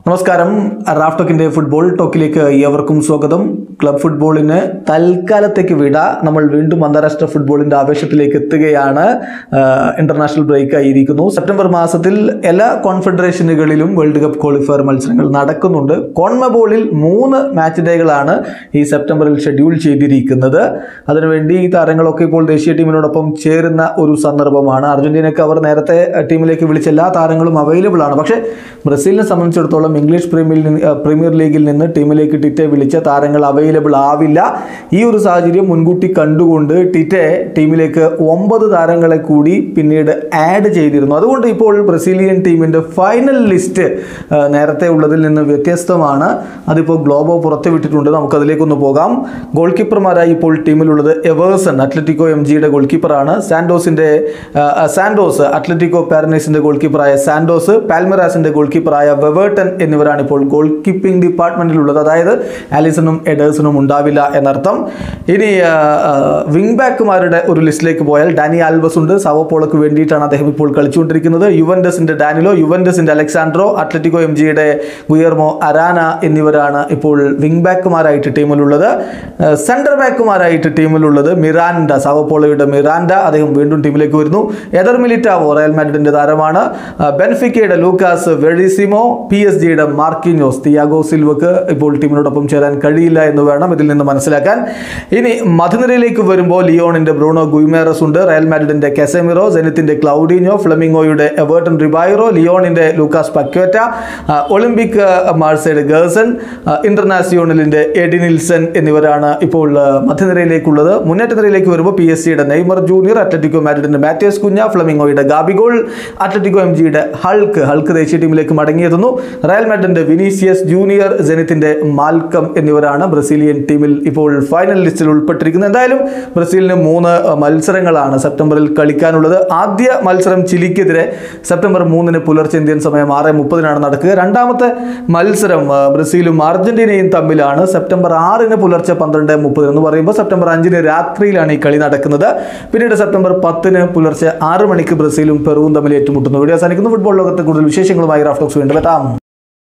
നമസ്കാരം Raf ടോക്കിന്റെ football ടോക്കിലേക്ക് ഏവർക്കും സ്വാഗതം ക്ലബ് ഫുട്ബോളിന് തൽക്കാലത്തേക്ക് വിട നമ്മൾ വീണ്ടും അന്താരാഷ്ട്ര ഫുട്ബോളിന്റെ ആവേശത്തിലേക്ക് എത്തുകയാണ് ഇന്റർനാഷണൽ ബ്രേക്ക് ആയിരിക്കുന്നു സെപ്റ്റംബർ മാസത്തിൽ എല്ലാ കോൺഫെഡറേഷനുകളിലും വേൾഡ് കപ്പ് ക്വാളിഫയർ മത്സരങ്ങൾ നടക്കുന്നുണ്ട് കോൺമബോളിൽ മൂന്ന് മാച്ച് ഡേകളാണ് ഈ സെപ്റ്റംബറിൽ ഷെഡ്യൂൾ ചെയ്തിരിക്കുന്നത് അതിനുവേണ്ടി ഈ താരങ്ങളൊക്കെ ഇപ്പോൾ ദേശീയ ടീമിനോടൊപ്പം ചേരുന്ന ഒരു സന്ദർഭമാണ് അർജന്റീനയ്ക്ക് അവർ നേരത്തെ ടീമിലേക്ക് വിളിച്ച എല്ലാ താരങ്ങളും അവൈലബിൾ ആണ് പക്ഷേ ബ്രസീലിനെ സംബന്ധിച്ചിടത്തോളം ഇംഗ്ലീഷ് പ്രീമിയർ നിന്ന്- ഏഹ് പ്രീമിയർ ലീഗിൽ നിന്ന് ടീമിലേക്ക് ടിറ്റെ വിളിച്ച താരങ്ങൾ അവൈലബിൾ ആവില്ല ഈ ഒരു സാഹചര്യം മുൻകൂട്ടി കണ്ടുകൊണ്ട് ടിറ്റെ ടീമിലേക്ക് ഒമ്പത് താരങ്ങളെ കൂടി പിന്നീട് ആഡ് ചെയ്തിരുന്നു അതുകൊണ്ട് ഇപ്പോൾ ബ്രസീലിയൻ ടീമിൻ്റെ ഫൈനൽ ലിസ്റ്റ് ഏഹ് നേരത്തെ ഉള്ളതിൽ നിന്ന് വ്യത്യസ്തമാണ് അതിപ്പോൾ ഗ്ലോബോ പുറത്തുവിട്ടിട്ടുണ്ട് നമുക്കതിലേക്കൊന്ന് പോകാം ഗോൾ കീപ്പർമാരായി ഇപ്പോൾ ടീമിലുള്ളത് എവേഴ്സൺ അത്ലറ്റിക്കോ എം ജിയുടെ ഗോൾ കീപ്പറാണ് സാൻഡോസിൻ്റെ ഏഹ് സാൻഡോസ് അത്ലറ്റിക്കോ പാരനൈസിൻ്റെ ഗോൾ കീപ്പറായ സാൻഡോസ് പാൽമറാസിൻ്റെ ഗോൾ കീപ്പറായ വെവേർട്ടൻ എന്നിവരാണ് ഇപ്പോൾ ഗോൾ കീപ്പിംഗ് ഡിപ്പാർട്ട്മെൻറ്റിലുള്ളത് അതായത് ആലിസണും എഡേഴ്സണും ഉണ്ടാവില്ല എന്നർത്ഥം ഇനി വിങ് ബാക്കുമാരുടെ ഒരു ലിസ്റ്റിലേക്ക് പോയാൽ ഡാനി ആൽബസ് ഉണ്ട് സവോപോളക്ക് വേണ്ടിയിട്ടാണ് അദ്ദേഹം ഇപ്പോൾ കളിച്ചുകൊണ്ടിരിക്കുന്നത് യുവൻഡസിൻ്റെ ഡാനിലോ യുവൻഡസിൻ്റെ അലക്സാൻഡ്രോ അത്ലറ്റിക്കോ എം ജിയുടെ ഗുയർമോ അരാന എന്നിവരാണ് ഇപ്പോൾ വിങ് ബാക്കുമാരായിട്ട് ടീമിലുള്ളത് സെൻറ്റർ ബാക്കുമാരായിട്ട് ടീമിലുള്ളത് മിറാൻഡ സവോപോളയുടെ മിറാൻഡ അദ്ദേഹം വീണ്ടും ടീമിലേക്ക് വരുന്നു എദർ മിലിറ്റാവോ റയൽ മാഡ്രിഡിന്റെ താരമാണ് ആ, ബെൻഫിക്കയുടെ ലൂക്കാസ് വെഡിസിമോ പി എസ് ജിയുടെ മാർക്കിനോസ് തിയാഗോ സിൽവക്ക് ഇപ്പോൾ ടീമിനോടൊപ്പം ചേരാൻ കഴിയില്ല എന്ന് വേണം ഇതിൽ നിന്ന് മനസ്സിലാക്കാൻ ഇനി മധുനിരയിലേക്ക് വരുമ്പോൾ ലിയോണിന്റെ ബ്രൂണോ ഗുയ്മേറസ് ഉണ്ട് റയൽ മാഡ്രിഡിന്റെ കെസമിറോ ജെനിത്തിന്റെ ക്ലൗഡിനോ ഫ്ലമിംഗോയുടെ എവേർട്ടൺ റിബൈറോ ലിയോണിന്റെ ലൂക്കാസ് പക്വേറ്റ ആ, ഒളിമ്പിക് ആ, മാർസൈഡ് ഗേഴ്സൺ ആ, ഇന്റർനാഷണലിന്റെ എഡി നിൽസൺ എന്നിവരാണ് ഇപ്പോൾ ആ, മധ്യനിരയിലേക്കുള്ളത് മുന്നേറ്റ നിരയിലേക്ക് വരുമ്പോൾ പി എസ് സിയുടെ നെയ്മർ ജൂനിയർ അത്ലറ്റിക്കോ മാഡ്രിഡിന്റെ മാത്യോസ് കുഞ്ഞ ഫ്ലമിംഗോയുടെ ഗാബിഗോൾ അത്ലറ്റിക്കോ എം ജിയുടെ ഹൾക്ക് ഹൾക്ക് ദേശീയ ടീമിലേക്ക് മടങ്ങിയെത്തുന്നു റയൽ മാഡ്രിഡിന്റെ വിനീസിയസ് ജൂനിയർ ജെനിത്തിന്റെ മാൽക്കം എന്നിവരാണ് ബ്രസീലിയൻ ടീമിൽ ഇപ്പോൾ ഫൈനൽ ലിസ്റ്റിൽ ഉൾപ്പെട്ടിരിക്കുന്നത് എന്തായാലും ബ്രസീലിന് മൂന്ന് അഹ്, മത്സരങ്ങളാണ് സെപ്റ്റംബറിൽ കളിക്കാനുള്ളത് ആദ്യ മത്സരം ചിലിക്കെതിരെ സെപ്റ്റംബർ മൂന്നിന് പുലർച്ചെ ഇന്ത്യൻ സമയം ആറ് മുപ്പതിനാണ് നടക്കുക രണ്ടാമത്തെ മത്സരം അഹ്, ബ്രസീലും അർജന്റീനയും തമ്മിലാണ് സെപ്റ്റംബർ ആറിന് പുലർച്ചെ പന്ത്രണ്ട് മുപ്പത് എന്ന് പറയുമ്പോൾ സെപ്റ്റംബർ അഞ്ചിന് രാത്രിയിലാണ് ഈ കളി നടക്കുന്നത് പിന്നീട് സെപ്റ്റംബർ പത്തിന് പുലർച്ചെ ആറ് മണിക്ക് ബ്രസീലും പെറുവും തമ്മിൽ ഏറ്റുമുട്ടുന്നു വീഡിയോ അവസാനിക്കുന്നു ഫുട്ബോൾ ലോകത്തെ കൂടുതൽ വിശേഷങ്ങളുമായി റാഫ്റ്റോക്സ് വീണ്ടും എത്താം